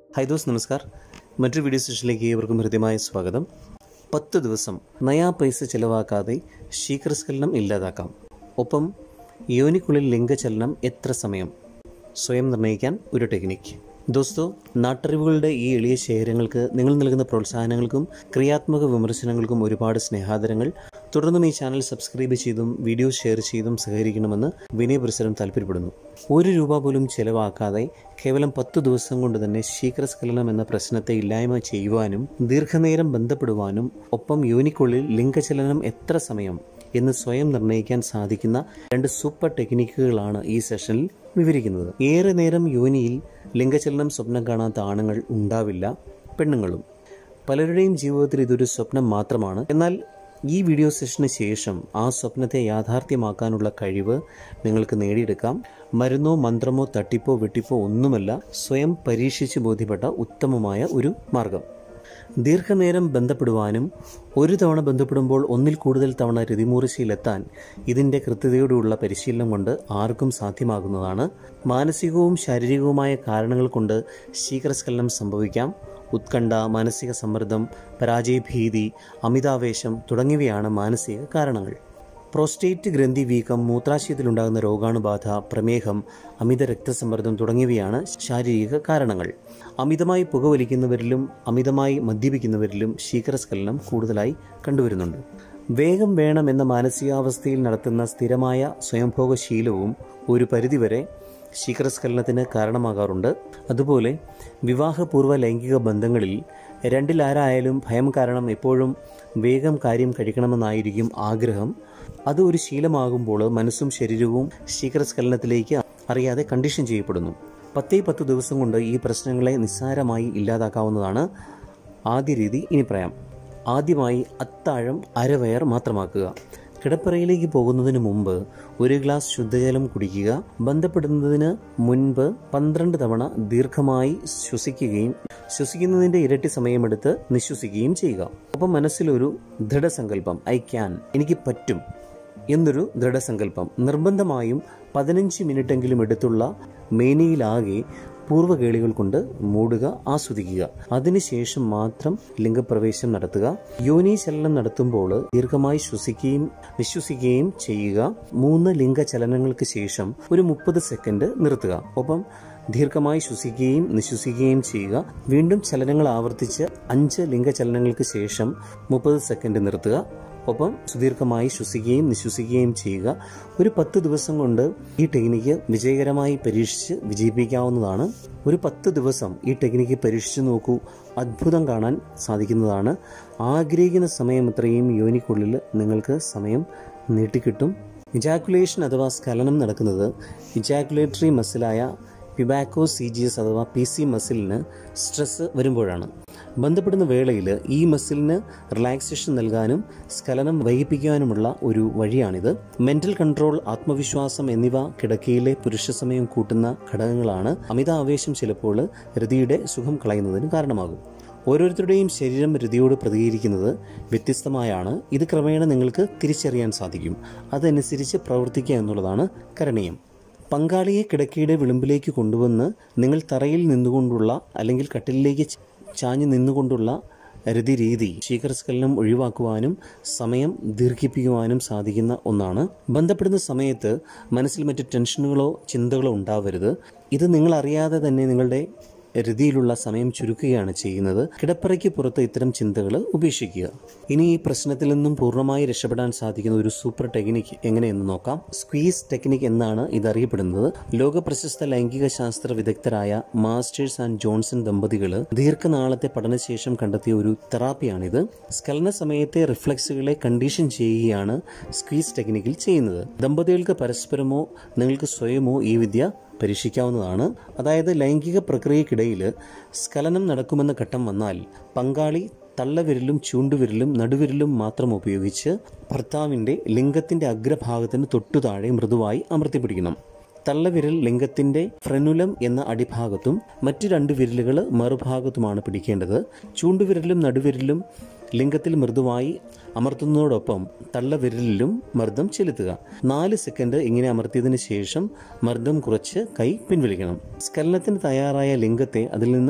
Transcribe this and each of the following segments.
high those നമസ്കാർ മറ്റൊരു video സെഷനിലേക്ക് ഏവർക്കും ഹൃദ്യമായ സ്വാഗതം പത്ത് ദിവസം നയാ പൈസ ചിലവാക്കാതെ ശീഘ്രസ്ഖലനം ഇല്ലാതാക്കാം ഒപ്പം യോനിക്കുള്ളിൽ ലിംഗചലനം എത്ര സമയം സ്വയം നിർണ്ണയിക്കാൻ ഒരു ടെക്നിക്ക് ദോസ്തോ നാട്ടറിവുകളുടെ ഈ എളിയ ശേഖരങ്ങൾക്ക് നിങ്ങൾ നൽകുന്ന പ്രോത്സാഹനങ്ങൾക്കും ക്രിയാത്മക വിമർശനങ്ങൾക്കും ഒരുപാട് സ്നേഹാദരങ്ങൾ തുടർന്നും ഈ ചാനൽ സബ്സ്ക്രൈബ് ചെയ്തും വീഡിയോ ഷെയർ ചെയ്തും സഹകരിക്കണമെന്ന് വിനയപുരസരം താല്പര്യപ്പെടുന്നു ഒരു രൂപ പോലും ചെലവാക്കാതെ കേവലം പത്തു ദിവസം കൊണ്ട് തന്നെ ശീഘ്രസ്ഖലനം എന്ന പ്രശ്നത്തെ ഇല്ലായ്മ ചെയ്യുവാനും ദീർഘനേരം ബന്ധപ്പെടുവാനും ഒപ്പം യോനിക്കുള്ളിൽ ലിംഗചലനം എത്ര സമയം എന്ന് സ്വയം നിർണ്ണയിക്കാൻ സാധിക്കുന്ന രണ്ട് സൂപ്പർ ടെക്നിക്കുകളാണ് ഈ സെഷനിൽ വിവരിക്കുന്നത് ഏറെ നേരം യോനിയിൽ ലിംഗചലനം സ്വപ്നം കാണാത്ത ആണുങ്ങൾ ഉണ്ടാവില്ല പെണ്ണുങ്ങളും പലരുടെയും ജീവിതത്തിൽ ഇതൊരു സ്വപ്നം മാത്രമാണ് എന്നാൽ ഈ വീഡിയോ സെഷന് ശേഷം ആ സ്വപ്നത്തെ യാഥാർത്ഥ്യമാക്കാനുള്ള കഴിവ് നിങ്ങൾക്ക് നേടിയെടുക്കാം മരുന്നോ മന്ത്രമോ തട്ടിപ്പോ വെട്ടിപ്പോ ഒന്നുമല്ല സ്വയം പരീക്ഷിച്ച് ബോധ്യപ്പെട്ട ഉത്തമമായ ഒരു മാർഗം ദീർഘനേരം ബന്ധപ്പെടുവാനും ഒരു തവണ ബന്ധപ്പെടുമ്പോൾ ഒന്നിൽ കൂടുതൽ തവണ രതിമൂർച്ചയിലെത്താൻ ഇതിൻ്റെ കൃത്യതയോടുള്ള പരിശീലനം കൊണ്ട് ആർക്കും സാധ്യമാകുന്നതാണ് മാനസികവും ശാരീരികവുമായ കാരണങ്ങൾ കൊണ്ട് ശീഘ്രസ്ഖലനം സംഭവിക്കാം ഉത്കണ്ഠ മാനസിക സമ്മർദ്ദം പരാജയഭീതി അമിതാവേശം തുടങ്ങിയവയാണ് മാനസിക കാരണങ്ങൾ പ്രോസ്റ്റേറ്റ് ഗ്രന്ഥി വീക്കം മൂത്രാശയത്തിലുണ്ടാകുന്ന രോഗാണുബാധ പ്രമേഹം അമിത രക്തസമ്മർദ്ദം തുടങ്ങിയവയാണ് ശാരീരിക കാരണങ്ങൾ അമിതമായി പുകവലിക്കുന്നവരിലും അമിതമായി മദ്യപിക്കുന്നവരിലും ശീഘ്രസ്ഖലനം കൂടുതലായി കണ്ടുവരുന്നുണ്ട് വേഗം വേണം എന്ന മാനസികാവസ്ഥയിൽ നടത്തുന്ന സ്ഥിരമായ സ്വയംഭോഗ ശീലവും ഒരു പരിധിവരെ ശീഘ്രസ്ഖലനത്തിന് കാരണമാകാറുണ്ട് അതുപോലെ വിവാഹപൂർവ്വ ലൈംഗിക ബന്ധങ്ങളിൽ രണ്ടിലാരായാലും ഭയം കാരണം എപ്പോഴും വേഗം കാര്യം കഴിക്കണമെന്നായിരിക്കും ആഗ്രഹം അത് ഒരു ശീലമാകുമ്പോൾ മനസ്സും ശരീരവും ശീഘ്രസ്ഖലനത്തിലേക്ക് അറിയാതെ കണ്ടീഷൻ ചെയ്യപ്പെടുന്നു പത്തേ പത്ത് ദിവസം കൊണ്ട് ഈ പ്രശ്നങ്ങളെ നിസ്സാരമായി ഇല്ലാതാക്കാവുന്നതാണ് ആദ്യ രീതി ഇനി പറയാം ആദ്യമായി അത്താഴം അരവയർ മാത്രമാക്കുക കിടപ്പറയിലേക്ക് പോകുന്നതിന് മുമ്പ് ഒരു ഗ്ലാസ് ശുദ്ധജലം കുടിക്കുക ബന്ധപ്പെടുന്നതിന് മുൻപ് പന്ത്രണ്ട് തവണ ദീർഘമായി ശ്വസിക്കുകയും ശ്വസിക്കുന്നതിന്റെ ഇരട്ടി സമയമെടുത്ത് നിശ്വസിക്കുകയും ചെയ്യുക ഒപ്പം മനസ്സിലൊരു ദൃഢസങ്കല്പം ഐ ക്യാൻ എനിക്ക് പറ്റും എന്നൊരു ദൃഢസങ്കല്പം നിർബന്ധമായും പതിനഞ്ച് മിനിറ്റെങ്കിലും എടുത്തുള്ള മേനിയിലാകെ പൂർവ്വകേളികൾ കൊണ്ട് മൂടുക ആസ്വദിക്കുക അതിനുശേഷം മാത്രം ലിംഗപ്രവേശം നടത്തുക യോനി ചലനം നടത്തുമ്പോൾ ദീർഘമായി ശ്വസിക്കുകയും വിശ്വസിക്കുകയും ചെയ്യുക മൂന്ന് ലിംഗചലനങ്ങൾക്ക് ശേഷം ഒരു മുപ്പത് സെക്കൻഡ് നിർത്തുക ഒപ്പം ദീർഘമായി ശ്വസിക്കുകയും നിശ്വസിക്കുകയും ചെയ്യുക വീണ്ടും ചലനങ്ങൾ ആവർത്തിച്ച് അഞ്ച് ലിംഗചലനങ്ങൾക്ക് ശേഷം മുപ്പത് സെക്കൻഡ് നിർത്തുക ഒപ്പം സുദീർഘമായി ശ്വസിക്കുകയും നിശ്വസിക്കുകയും ചെയ്യുക ഒരു പത്ത് ദിവസം കൊണ്ട് ഈ ടെക്നിക്ക് വിജയകരമായി പരീക്ഷിച്ച് വിജയിപ്പിക്കാവുന്നതാണ് ഒരു പത്ത് ദിവസം ഈ ടെക്നിക്ക് പരീക്ഷിച്ചു നോക്കൂ അത്ഭുതം കാണാൻ സാധിക്കുന്നതാണ് ആഗ്രഹിക്കുന്ന സമയം അത്രയും യോനിക്കുള്ളിൽ നിങ്ങൾക്ക് സമയം നീട്ടിക്കിട്ടും ഇജാക്കുലേഷൻ അഥവാ സ്ഖലനം നടക്കുന്നത് ഇജാക്കുലേറ്ററി മസിലായ പിബാക്കോ സി ജി എസ് അഥവാ പി സി മസിലിന് സ്ട്രെസ് വരുമ്പോഴാണ് ബന്ധപ്പെടുന്ന വേളയിൽ ഈ മസിലിന് റിലാക്സേഷൻ നൽകാനും സ്ഖലനം വൈകിപ്പിക്കാനുമുള്ള ഒരു വഴിയാണിത് മെന്റൽ കൺട്രോൾ ആത്മവിശ്വാസം എന്നിവ കിടക്കയിലെ പുരുഷ സമയം കൂട്ടുന്ന ഘടകങ്ങളാണ് അമിത ആവേശം ചിലപ്പോൾ രതിയുടെ സുഖം കളയുന്നതിന് കാരണമാകും ഓരോരുത്തരുടെയും ശരീരം രതിയോട് പ്രതികരിക്കുന്നത് വ്യത്യസ്തമായാണ് ഇത് ക്രമേണ നിങ്ങൾക്ക് തിരിച്ചറിയാൻ സാധിക്കും അതനുസരിച്ച് പ്രവർത്തിക്കുക എന്നുള്ളതാണ് കരണീയം പങ്കാളിയെ കിടക്കയുടെ വിളിമ്പിലേക്ക് കൊണ്ടുവന്ന് നിങ്ങൾ തറയിൽ നിന്നുകൊണ്ടുള്ള അല്ലെങ്കിൽ കട്ടിലിലേക്ക് ചാഞ്ഞു നിന്നുകൊണ്ടുള്ള രതി രീതി ശീഘ്രസ്ഖലനം ഒഴിവാക്കുവാനും സമയം ദീർഘിപ്പിക്കുവാനും സാധിക്കുന്ന ഒന്നാണ് ബന്ധപ്പെടുന്ന സമയത്ത് മനസ്സിൽ മറ്റ് ടെൻഷനുകളോ ചിന്തകളോ ഉണ്ടാവരുത് ഇത് നിങ്ങൾ അറിയാതെ തന്നെ നിങ്ങളുടെ രതിയിലുള്ള സമയം ചുരുക്കുകയാണ് ചെയ്യുന്നത് കിടപ്പറയ്ക്ക് പുറത്ത് ഇത്തരം ചിന്തകൾ ഉപേക്ഷിക്കുക ഇനി ഈ പ്രശ്നത്തിൽ നിന്നും പൂർണ്ണമായി രക്ഷപ്പെടാൻ സാധിക്കുന്ന ഒരു സൂപ്പർ ടെക്നിക്ക് എങ്ങനെയെന്ന് നോക്കാം സ്ക്വീസ് ടെക്നിക്ക് എന്നാണ് ഇത് അറിയപ്പെടുന്നത് ലോക പ്രശസ്ത ലൈംഗിക ശാസ്ത്ര വിദഗ്ധരായ മാസ്റ്റേഴ്സ് ആൻഡ് ജോൺസൺ ദമ്പതികൾ ദീർഘനാളത്തെ പഠനശേഷം കണ്ടെത്തിയ ഒരു തെറാപ്പിയാണിത് സ്കലന സമയത്തെ റിഫ്ലക്സുകളെ കണ്ടീഷൻ ചെയ്യുകയാണ് സ്ക്വീസ് ടെക്നിക്കിൽ ചെയ്യുന്നത് ദമ്പതികൾക്ക് പരസ്പരമോ നിങ്ങൾക്ക് സ്വയമോ ഈ വിദ്യ പരീക്ഷിക്കാവുന്നതാണ് അതായത് ലൈംഗിക പ്രക്രിയക്കിടയിൽ സ്ഖലനം നടക്കുമെന്ന ഘട്ടം വന്നാൽ പങ്കാളി തള്ളവിരലും ചൂണ്ടുവിരലും നടുവിരലും മാത്രം ഉപയോഗിച്ച് ഭർത്താവിൻ്റെ ലിംഗത്തിൻ്റെ അഗ്രഭാഗത്തിന് തൊട്ടു താഴെ മൃദുവായി അമർത്തിപ്പിടിക്കണം തള്ളവിരൽ ലിംഗത്തിന്റെ ഫ്രനുലം എന്ന അടിഭാഗത്തും മറ്റു രണ്ട് വിരലുകൾ മറുഭാഗത്തുമാണ് പിടിക്കേണ്ടത് ചൂണ്ടുവിരലും നടുവിരലും ലിംഗത്തിൽ മൃദുവായി അമർത്തുന്നതോടൊപ്പം തള്ളവിരലിലും മർദ്ദം ചെലുത്തുക നാല് സെക്കൻഡ് ഇങ്ങനെ അമർത്തിയതിനു ശേഷം മർദ്ദം കുറച്ച് കൈ പിൻവലിക്കണം സ്ഖലനത്തിന് തയ്യാറായ ലിംഗത്തെ അതിൽ നിന്ന്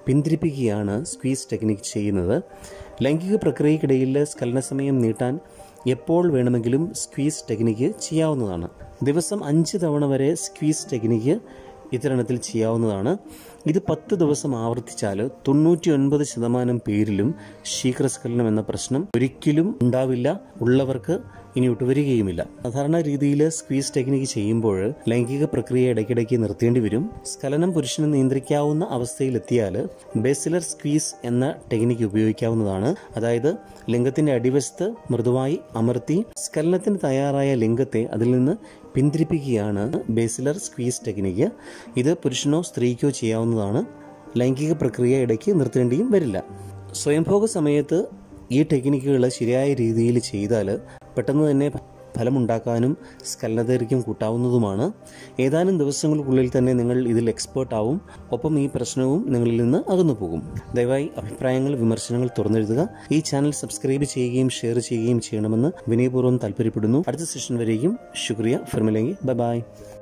പിന്തിരിപ്പിക്കുകയാണ് സ്ക്വീസ് ടെക്നിക്ക് ചെയ്യുന്നത് ലൈംഗിക പ്രക്രിയയ്ക്കിടയിൽ സ്ഖലന സമയം നീട്ടാൻ എപ്പോൾ വേണമെങ്കിലും സ്ക്വീസ് ടെക്നിക്ക് ചെയ്യാവുന്നതാണ് ദിവസം അഞ്ച് തവണ വരെ സ്ക്വീസ് ടെക്നിക്ക് ഇത്തരണത്തിൽ ചെയ്യാവുന്നതാണ് ഇത് പത്ത് ദിവസം ആവർത്തിച്ചാൽ തൊണ്ണൂറ്റി ഒൻപത് ശതമാനം പേരിലും ശീഘ്രസ്ഖലനം എന്ന പ്രശ്നം ഒരിക്കലും ഉണ്ടാവില്ല ഉള്ളവർക്ക് ഇനി ഒട്ടുവരികയുമില്ല സാധാരണ രീതിയിൽ സ്ക്വീസ് ടെക്നിക്ക് ചെയ്യുമ്പോൾ ലൈംഗിക പ്രക്രിയ ഇടയ്ക്കിടയ്ക്ക് നിർത്തേണ്ടി വരും സ്ഖലനം പുരുഷന് നിയന്ത്രിക്കാവുന്ന അവസ്ഥയിലെത്തിയാൽ ബേസിലർ സ്ക്വീസ് എന്ന ടെക്നിക്ക് ഉപയോഗിക്കാവുന്നതാണ് അതായത് ലിംഗത്തിന്റെ അടിവശത്ത് മൃദുവായി അമർത്തി സ്ഖലനത്തിന് തയ്യാറായ ലിംഗത്തെ അതിൽ നിന്ന് പിന്തിരിപ്പിക്കുകയാണ് ബേസിലർ സ്ക്വീസ് ടെക്നിക്ക് ഇത് പുരുഷനോ സ്ത്രീക്കോ ചെയ്യാവുന്നതാണ് ലൈംഗിക പ്രക്രിയ ഇടയ്ക്ക് നിർത്തേണ്ടിയും വരില്ല സ്വയംഭോഗ സമയത്ത് ഈ ടെക്നിക്കുകൾ ശരിയായ രീതിയിൽ ചെയ്താൽ പെട്ടെന്ന് തന്നെ ഫലമുണ്ടാക്കാനും സ്കലനദൈർഘ്യം കൂട്ടാവുന്നതുമാണ് ഏതാനും ദിവസങ്ങൾക്കുള്ളിൽ തന്നെ നിങ്ങൾ ഇതിൽ എക്സ്പേർട്ട് ആവും ഒപ്പം ഈ പ്രശ്നവും നിങ്ങളിൽ നിന്ന് അകന്നു പോകും ദയവായി അഭിപ്രായങ്ങൾ വിമർശനങ്ങൾ തുറന്നെഴുതുക ഈ ചാനൽ സബ്സ്ക്രൈബ് ചെയ്യുകയും ഷെയർ ചെയ്യുകയും ചെയ്യണമെന്ന് വിനയപൂർവ്വം താല്പര്യപ്പെടുന്നു അടുത്ത സെഷൻ വരെയും ശുക്രിയ ഫിർമിലെങ്കിൽ ബൈ ബൈ